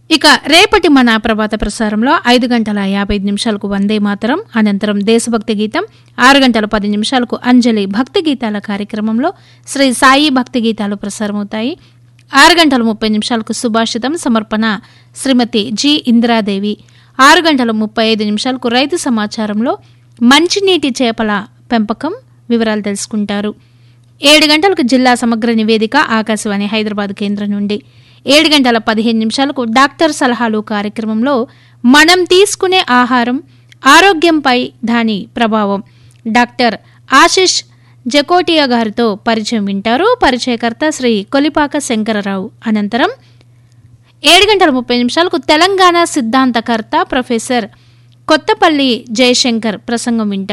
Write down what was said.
ఇక రేపటి మన ప్రభాత ప్రసారంలో ఐదు గంటల యాభై ఐదు నిమిషాలకు వందే మాతరం అనంతరం దేశభక్తి గీతం ఆరు గంటల పది నిమిషాలకు అంజలి భక్తి గీతాల కార్యక్రమంలో శ్రీ సాయి భక్తి గీతాలు ప్రసారమవుతాయి ఆరు గంటల ముప్పై నిమిషాలకు సుభాషితం సమర్పణ శ్రీమతి జి ఇందిరాదేవి ఆరు గంటల ముప్పై ఐదు నిమిషాలకు రైతు సమాచారంలో మంచినీటి చేపల పెంపకం వివరాలు తెలుసుకుంటారు ఏడు గంటలకు జిల్లా సమగ్ర నివేదిక ఆకాశవాణి హైదరాబాద్ కేంద్రం నుండి ఏడు గంటల పదిహేను నిమిషాలకు డాక్టర్ సలహాలు కార్యక్రమంలో మనం తీసుకునే ఆహారం ఆరోగ్యంపై దాని ప్రభావం డాక్టర్ ఆశిష్ జకోటియా గారితో పరిచయం వింటారు పరిచయకర్త శ్రీ కొలిపాక శంకరరావు అనంతరం ఏడు గంటల ముప్పై నిమిషాలకు తెలంగాణ సిద్ధాంతకర్త ప్రొఫెసర్ కొత్తపల్లి జయశంకర్ ప్రసంగం వింటారు